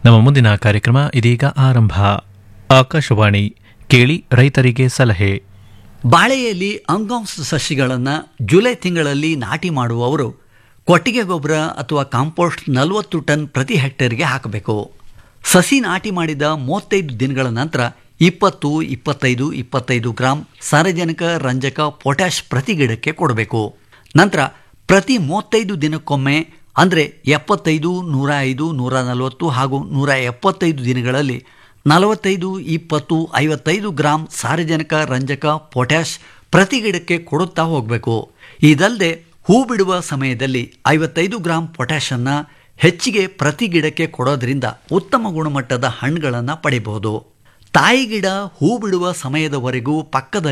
ನಮ್ಮ ಮುಂದಿನ ಕಾರ್ಯಕ್ರಮ ಇದೀಗ ಆರಂಭ ಆಕಾಶವಾಣಿ ಕೇಳಿ ರೈತರಿಗೆ ಸಲಹೆ ಬಾಳೆಯಲ್ಲಿ ಅಂಗಾಂಶ ಸಸಿಗಳನ್ನು ಜುಲೈ ತಿಂಗಳಲ್ಲಿ ನಾಟಿ ಮಾಡುವವರು ಕೊಟ್ಟಿಗೆ ಗೊಬ್ಬರ ಅಥವಾ ಕಾಂಪೋಸ್ಟ್ ನಲವತ್ತು ಟನ್ ಪ್ರತಿ ಹೆಕ್ಟೇರ್ಗೆ ಹಾಕಬೇಕು ಸಸಿ ನಾಟಿ ಮಾಡಿದ ಮೂವತ್ತೈದು ದಿನಗಳ ನಂತರ ಇಪ್ಪತ್ತು ಇಪ್ಪತ್ತೈದು ಇಪ್ಪತ್ತೈದು ಗ್ರಾಂ ಸಾರಜನಕ ರಂಜಕ ಪೊಟ್ಯಾಷ್ ಪ್ರತಿ ಗಿಡಕ್ಕೆ ಕೊಡಬೇಕು ನಂತರ ಪ್ರತಿ ಮೂವತ್ತೈದು ದಿನಕ್ಕೊಮ್ಮೆ ಅಂದರೆ ಎಪ್ಪತ್ತೈದು ನೂರ ಐದು ನೂರ ನಲವತ್ತು ಹಾಗೂ ನೂರ ಎಪ್ಪತ್ತೈದು ದಿನಗಳಲ್ಲಿ ನಲವತ್ತೈದು ಇಪ್ಪತ್ತು ಐವತ್ತೈದು ಗ್ರಾಂ ಸಾರಜನಕ ರಂಜಕ ಪೊಟ್ಯಾಷ್ ಪ್ರತಿ ಗಿಡಕ್ಕೆ ಕೊಡುತ್ತಾ ಹೋಗಬೇಕು ಇದಲ್ಲದೆ ಹೂ ಬಿಡುವ ಸಮಯದಲ್ಲಿ ಐವತ್ತೈದು ಗ್ರಾಂ ಪೊಟ್ಯಾಷನ್ನು ಹೆಚ್ಚಿಗೆ ಪ್ರತಿ ಗಿಡಕ್ಕೆ ಕೊಡೋದ್ರಿಂದ ಉತ್ತಮ ಗುಣಮಟ್ಟದ ಹಣ್ಣುಗಳನ್ನು ಪಡೆಯಬಹುದು ತಾಯಿ ಗಿಡ ಹೂ ಬಿಡುವ ಸಮಯದವರೆಗೂ ಪಕ್ಕದ